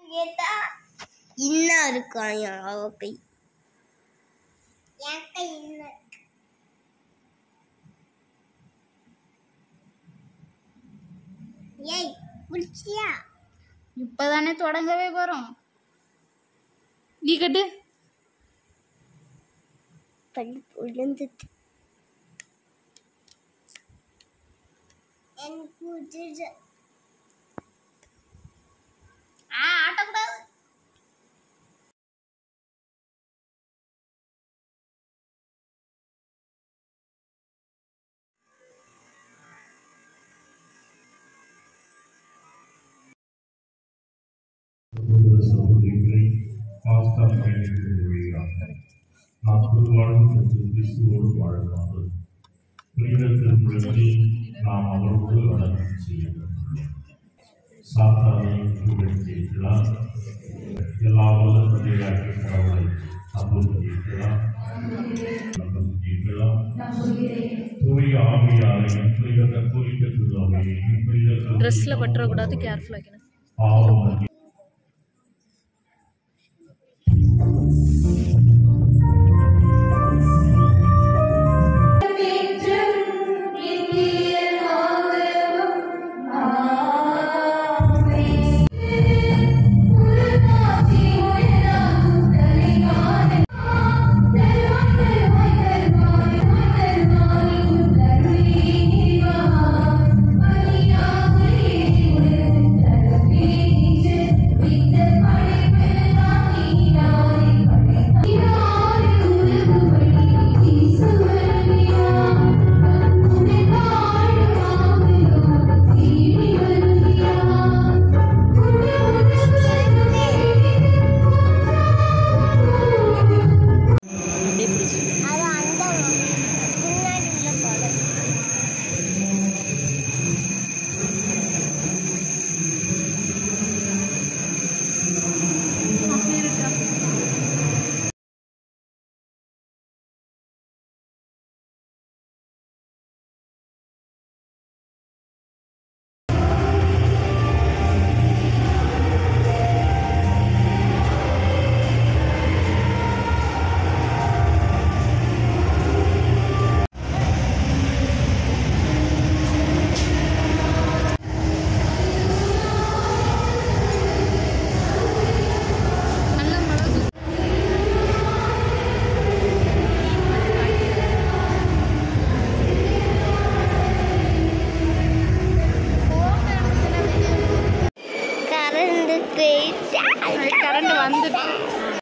இன்னும் இருக்கான் அவ கை என் கை இன்னும் ஏய் குளிச்சியா இப்பதானே தொடங்கவே போறோம் நீ கட்டு பள்ளி விழுந்தது எனக்கு உதிரு. ஆ ஆட்டக்கூடாது சகோதர சகோதரிகளை பாஸ்தா பயணித்து வழியாக நாம் பொதுவாழ்வு பெற்று கிறிஸ்துவோடு வாழ்வார்கள் புனிதத்தில் முழங்கி நாம் அவரோடு அடக்கம் செய்யப்பட்டுள்ளோம் சாத்தானை புகழ்ந்தீர்களா எல்லா வல்ல தந்தையாகிய கடவுளை நம்புகிறீர்களா நம்புகிறீர்களா தூய ஆவியாரையும் புனித கத்தோலிக்க திருவாவையும் புனித ட்ரெஸ்ல பற்றக்கூடாது கேர்ஃபுல் ஆக்கணும் பாவம் அது அந்த முன்னாடி உள்ள படம் நல்ல மிளகு கரண்ட் போயிட்டா கரண்ட் வந்துட்டு